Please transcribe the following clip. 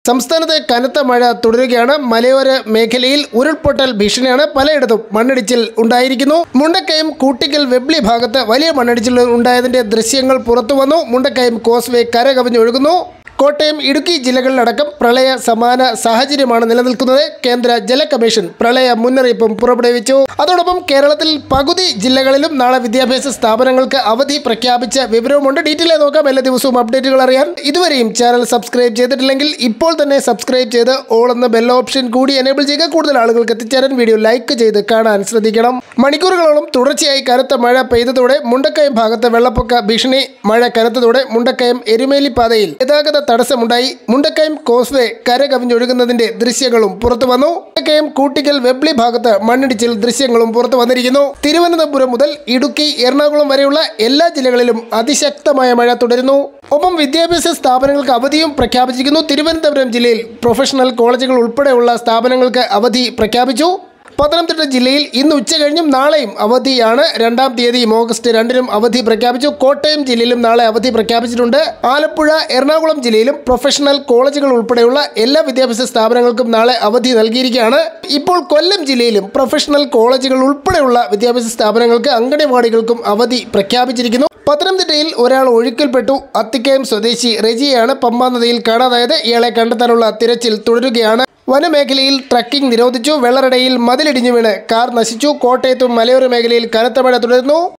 സംസ്ഥാനത്ത് കനത്ത മഴ തുടരുകയാണ് മലയോര മേഖലയിൽ ഉരുൾപൊട്ടൽ ഭീഷണിയാണ് പലയിടത്തും മണ്ണിടിച്ചിൽ ഉണ്ടായിരിക്കുന്നു മുണ്ടക്കയം കൂട്ടിക്കൽ വെബ്ലി ഭാഗത്ത് വലിയ മണ്ണിടിച്ചിൽ ഉണ്ടായതിന്റെ ദൃശ്യങ്ങൾ പുറത്തു വന്നു മുണ്ടക്കയം കോസ്വേ കരകവിഞ്ഞൊഴുകുന്നു കോട്ടയം ഇടുക്കി ജില്ലകളിലടക്കം പ്രളയ സമാന സാഹചര്യമാണ് നിലനിൽക്കുന്നത് കേന്ദ്ര ജല കമ്മീഷൻ പ്രളയ മുന്നറിയിപ്പും പുറപ്പെടുവിച്ചു അതോടൊപ്പം കേരളത്തിൽ പകുതി ജില്ലകളിലും നാളെ വിദ്യാഭ്യാസ സ്ഥാപനങ്ങൾക്ക് അവധി പ്രഖ്യാപിച്ച വിവരവുമുണ്ട് ഡീറ്റെയിൽ ആയി നോക്കാം എല്ലാ ദിവസവും അപ്ഡേറ്റുകൾ അറിയാൻ ഇതുവരെയും ചാനൽ സബ്സ്ക്രൈബ് ചെയ്തിട്ടില്ലെങ്കിൽ ഇപ്പോൾ തന്നെ സബ്സ്ക്രൈബ് ചെയ്ത് ഓൾ എന്ന ബെൽ ഓപ്ഷൻ കൂടി എനേബിൾ ചെയ്യുക കൂടുതൽ ആളുകൾക്ക് എത്തിച്ചേരാൻ വീഡിയോ ലൈക്ക് ചെയ്ത് കാണാൻ ശ്രദ്ധിക്കണം മണിക്കൂറുകളോളം തുടർച്ചയായി കനത്ത മഴ പെയ്തതോടെ മുണ്ടക്കയം ഭാഗത്ത് വെള്ളപ്പൊക്ക ഭീഷണി മഴ കനത്തതോടെ മുണ്ടക്കയം എരുമേലി പാതയിൽ ഗതാഗത തടസ്സമുണ്ടായി മുണ്ടക്കയം കോസ്വേ കര കവിഞ്ഞൊഴുകുന്നതിന്റെ ദൃശ്യങ്ങളും പുറത്തു വന്നു മുണ്ടക്കയം കൂട്ടിക്കൽ വെബ്ലി ഭാഗത്ത് മണ്ണിടിച്ചിൽ ദൃശ്യങ്ങളും പുറത്തു വന്നിരിക്കുന്നു തിരുവനന്തപുരം മുതൽ ഇടുക്കി എറണാകുളം വരെയുള്ള എല്ലാ ജില്ലകളിലും അതിശക്തമായ മഴ തുടരുന്നു ഒപ്പം വിദ്യാഭ്യാസ സ്ഥാപനങ്ങൾക്ക് അവധിയും പ്രഖ്യാപിച്ചിരിക്കുന്നു തിരുവനന്തപുരം ജില്ലയിൽ പ്രൊഫഷണൽ കോളേജുകൾ ഉൾപ്പെടെയുള്ള സ്ഥാപനങ്ങൾക്ക് അവധി പ്രഖ്യാപിച്ചു പത്തനംതിട്ട ജില്ലയിൽ ഇന്ന് ഉച്ച കഴിഞ്ഞും നാളെയും അവധിയാണ് രണ്ടാം തീയതിയും ഓഗസ്റ്റ് രണ്ടിനും അവധി പ്രഖ്യാപിച്ചു കോട്ടയം ജില്ലയിലും നാളെ അവധി പ്രഖ്യാപിച്ചിട്ടുണ്ട് ആലപ്പുഴ എറണാകുളം ജില്ലയിലും പ്രൊഫഷണൽ കോളേജുകൾ ഉൾപ്പെടെയുള്ള എല്ലാ വിദ്യാഭ്യാസ സ്ഥാപനങ്ങൾക്കും നാളെ അവധി നൽകിയിരിക്കുകയാണ് ഇപ്പോൾ കൊല്ലം ജില്ലയിലും പ്രൊഫഷണൽ കോളേജുകൾ ഉൾപ്പെടെയുള്ള വിദ്യാഭ്യാസ സ്ഥാപനങ്ങൾക്ക് അങ്കണവാടികൾക്കും അവധി പ്രഖ്യാപിച്ചിരിക്കുന്നു പത്തനംതിട്ടയിൽ ഒരാൾ ഒഴുക്കിൽപ്പെട്ടു അത്തിക്കയം സ്വദേശി റെജിയാണ് പമ്പാ നദിയിൽ കാണാതായത് ഇയാളെ കണ്ടെത്താനുള്ള തിരച്ചിൽ തുടരുകയാണ് വനമേഖലയിൽ ട്രക്കിംഗ് നിരോധിച്ചു വെള്ളറടയിൽ മതിലിടിഞ്ഞു വീണ് കാർ നശിച്ചു കോട്ടയത്തും മലയോര മേഖലയിൽ കനത്ത മഴ തുടരുന്നു